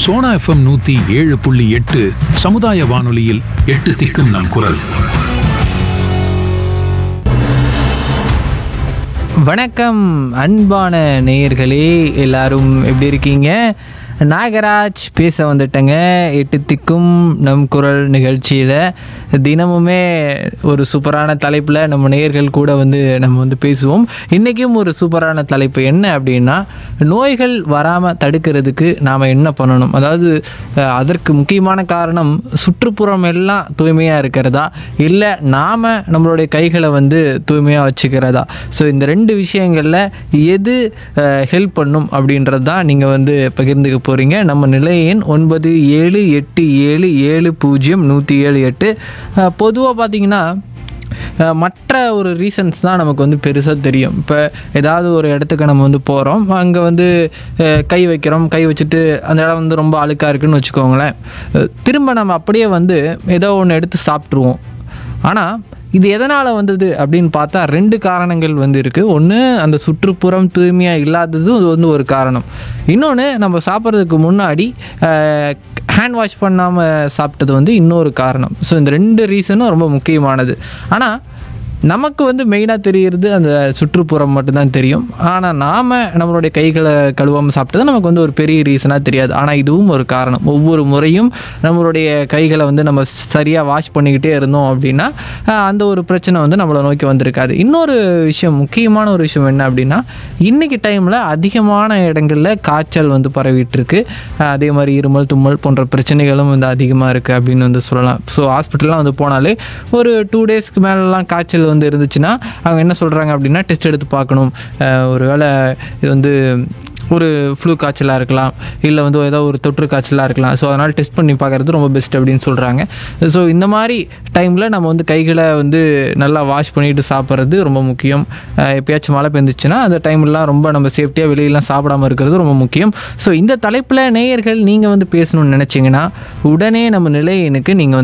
Sona FM நூத்தி ஏழு புள்ளி எட்டு சமுதாய வானொலியில் எட்டு திக்கும் நம் குரல் வணக்கம் அன்பான நேயர்களே எல்லாரும் எப்படி இருக்கீங்க நாகராஜ் பேச வந்துட்டேங்க எட்டு திக்கும் நம் குரல் நிகழ்ச்சியில் தினமுமே ஒரு சூப்பரான தலைப்பில் நம்ம நேயர்கள் கூட வந்து நம்ம வந்து பேசுவோம் இன்றைக்கும் ஒரு சூப்பரான தலைப்பு என்ன அப்படின்னா நோய்கள் வராமல் தடுக்கிறதுக்கு நாம் என்ன பண்ணணும் அதாவது அஹ், அதற்கு முக்கியமான காரணம் சுற்றுப்புறம் எல்லாம் தூய்மையாக இருக்கிறதா இல்லை நாம் நம்மளுடைய கைகளை வந்து தூய்மையாக வச்சுக்கிறதா ஸோ இந்த ரெண்டு விஷயங்களில் எது ஹெல்ப் பண்ணும் அப்படின்றது தான் நீங்கள் வந்து பகிர்ந்துக்க போகிறீங்க நம்ம நிலையின் ஒன்பது ஏழு எட்டு ஏழு ஏழு பூஜ்ஜியம் நூற்றி ஏழு எட்டு பொதுவாக பார்த்தீங்கன்னா அஹ் மற்ற ஒரு ரீசன்ஸ் தான் நமக்கு வந்து பெருசாக தெரியும் இப்போ ஏதாவது ஒரு இடத்துக்கு நம்ம வந்து போகிறோம் அங்கே வந்து அஹ், கை வைக்கிறோம் கை வச்சுட்டு அந்த இடம் வந்து ரொம்ப அழுக்காக இருக்குன்னு வச்சுக்கோங்களேன் அஹ், திரும்ப நம்ம அப்படியே வந்து ஏதோ ஒன்று எடுத்து சாப்பிட்ருவோம் ஆனால் இது எதனால் வந்தது அப்படின்னு பார்த்தா ரெண்டு காரணங்கள் வந்து இருக்குது ஒன்று அந்த சுற்றுப்புறம் தூய்மையாக இல்லாததும் இது வந்து ஒரு காரணம் இன்னொன்று நம்ம சாப்பிட்றதுக்கு முன்னாடி ஹேண்ட் வாஷ் பண்ணாமல் சாப்பிட்டது வந்து இன்னொரு காரணம் ஸோ இந்த ரெண்டு ரீசனும் ரொம்ப முக்கியமானது ஆனால் நமக்கு வந்து மெயினாக தெரிகிறது அந்த சுற்றுப்புறம் மட்டும்தான் தெரியும் ஆனால் நாம் நம்மளுடைய கைகளை கழுவாமல் சாப்பிட்டது நமக்கு வந்து ஒரு பெரிய ரீசனாக தெரியாது ஆனால் இதுவும் ஒரு காரணம் ஒவ்வொரு முறையும் நம்மளுடைய கைகளை வந்து நம்ம சரியாக வாஷ் பண்ணிக்கிட்டே இருந்தோம் அப்படின்னா ஆஹ், அந்த ஒரு பிரச்சனை வந்து நம்மளை நோக்கி வந்திருக்காது இன்னொரு விஷயம் முக்கியமான ஒரு விஷயம் என்ன அப்படின்னா இன்றைக்கி டைமில் அதிகமான இடங்களில் காய்ச்சல் வந்து பரவிட்டு இருக்கு ஆஹ், அதே மாதிரி இருமல் தும்மல் போன்ற பிரச்சனைகளும் வந்து அதிகமாக இருக்குது அப்படின்னு வந்து சொல்லலாம் ஸோ ஹாஸ்பிட்டல்லாம் வந்து போனாலே ஒரு டூ டேஸ்க்கு மேலெலாம் காய்ச்சல் வந்து இருந்துச்சுன்னா அவங்க என்ன சொல்கிறாங்க அப்படின்னா டெஸ்ட் எடுத்து பார்க்கணும் ஆஹ், ஒருவேளை இது வந்து ஒரு ஃப்ளூ காய்ச்சலாக இருக்கலாம் இல்லை வந்து ஏதோ ஒரு தொற்று காய்ச்சலாக இருக்கலாம் ஸோ அதனால் டெஸ்ட் பண்ணி பார்க்குறது ரொம்ப பெஸ்ட் அப்படின்னு சொல்கிறாங்க ஸோ இந்த மாதிரி டைமில் நம்ம வந்து கைகளை வந்து நல்லா வாஷ் பண்ணிட்டு சாப்பிட்றது ரொம்ப முக்கியம் அஹ் எப்பயாச்சும் மழை பெஞ்சிச்சுன்னா அந்த டைம்லாம் ரொம்ப நம்ம சேஃப்டியாக வெளியெல்லாம் சாப்பிடாம இருக்கிறது ரொம்ப முக்கியம் ஸோ இந்த தலைப்பில் நேயர்கள் நீங்கள் வந்து பேசணும்னு நினச்சிங்கன்னா உடனே நம்ம நிலையனுக்கு நீங்கள் வந்து